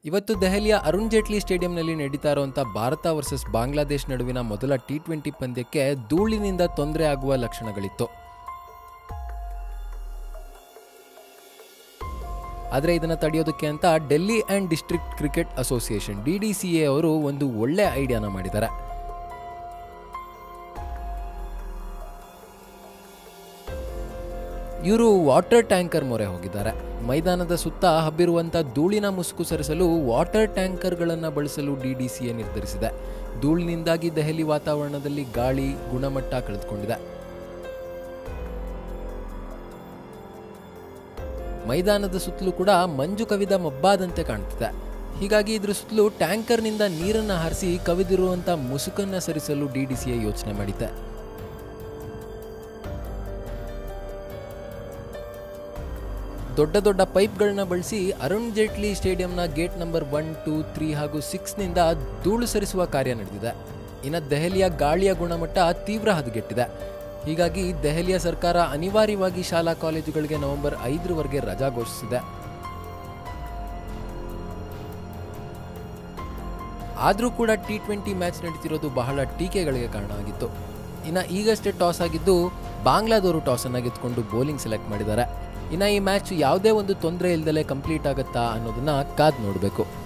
ಇವತ್ತು ದೆಹಲಿಯ ಅರುಣ್ ಜೇಟ್ಲಿ ಸ್ಟೇಡಿಯಂನಲ್ಲಿ ನಡೀತಾ ಇರುವಂಥ ಭಾರತ ವರ್ಸಸ್ ಬಾಂಗ್ಲಾದೇಶ್ ನಡುವಿನ ಮೊದಲ ಟಿ ಟ್ವೆಂಟಿ ಪಂದ್ಯಕ್ಕೆ ಧೂಳಿನಿಂದ ತೊಂದರೆ ಆಗುವ ಲಕ್ಷಣಗಳಿತ್ತು ಆದರೆ ಇದನ್ನು ತಡೆಯೋದಕ್ಕೆ ಅಂತ Delhi and district cricket association D D C A ಅವರು ಒಂದು ಒಳ್ಳೆ ಐಡಿಯಾನ ಮಾಡಿದ್ದಾರೆ ಇವರು ವಾಟರ್ ಟ್ಯಾಂಕರ್ ಮೊರೆ ಹೋಗಿದ್ದಾರೆ ಮೈದಾನದ ಸುತ್ತ ಹಬ್ಬಿರುವಂಥ ಧೂಳಿನ ಮುಸುಕು ಸರಿಸಲು ವಾಟರ್ ಟ್ಯಾಂಕರ್ಗಳನ್ನು ಬಳಸಲು ಡಿ ಡಿ ಸಿ ಎ ನಿರ್ಧರಿಸಿದೆ ಧೂಳಿನಿಂದಾಗಿ ದೆಹಲಿ ವಾತಾವರಣದಲ್ಲಿ ಗಾಳಿ ಗುಣಮಟ್ಟ ಕಳೆದುಕೊಂಡಿದೆ ಮೈದಾನದ ಸುತ್ತಲೂ ಕೂಡ ಮಂಜು ಕವಿದ ಮಬ್ಬಾದಂತೆ ಕಾಣ್ತಿದೆ ಹೀಗಾಗಿ ಇದ್ರ ಸುತ್ತಲೂ ಟ್ಯಾಂಕರ್ನಿಂದ ನೀರನ್ನು ಹಾರಿಸಿ ಕವಿದಿರುವಂಥ ಮುಸುಕನ್ನು ಸರಿಸಲು ಡಿ ಡಿ ಸಿ ಎ ಯೋಚನೆ ಮಾಡಿದೆ ದೊಡ್ಡ ದೊಡ್ಡ ಪೈಪ್ಗಳನ್ನ ಬಳಸಿ ಅರುಣ್ ಜೇಟ್ಲಿ ಸ್ಟೇಡಿಯಂನ gate number one two three ಹಾಗೂ ಸಿಕ್ಸ್ನಿಂದ ಧೂಳು ಸರಿಸುವ ಕಾರ್ಯ ನಡೆದಿದೆ ಇನ್ನು ದೆಹಲಿಯ ಗಾಳಿಯ ಗುಣಮಟ್ಟ ತೀವ್ರ ಹದಗೆಟ್ಟಿದೆ ಹೀಗಾಗಿ ದೆಹಲಿಯ ಸರ್ಕಾರ ಅನಿವಾರ್ಯವಾಗಿ ಶಾಲಾ ಕಾಲೇಜುಗಳಿಗೆ ನವೆಂಬರ್ ಐದರವರೆಗೆ ರಜಾ ಘೋಷಿಸಿದೆ ಆದರೂ ಕೂಡ ಟಿ ಟ್ವೆಂಟಿ ಮ್ಯಾಚ್ ನಡೀತಿರೋದು ಬಹಳ ಟೀಕೆಗಳಿಗೆ ಕಾರಣ ಆಗಿತ್ತು ಇನ್ನು ಈಗಷ್ಟೇ ಟಾಸ್ ಆಗಿದ್ದು ಬಾಂಗ್ಲಾದವರು ಟಾಸನ್ನು ಗೆದ್ಕೊಂಡು ಬೌಲಿಂಗ್ ಸೆಲೆಕ್ಟ್ ಮಾಡಿದ್ದಾರೆ ಇನ್ನು ಈ ಮ್ಯಾಚ್ ಯಾವುದೇ ಒಂದು ತೊಂದರೆ ಇಲ್ದಲೇ ಕಂಪ್ಲೀಟ್ ಆಗುತ್ತಾ ಅನ್ನೋದನ್ನ ಕಾದ್ ನೋಡಬೇಕು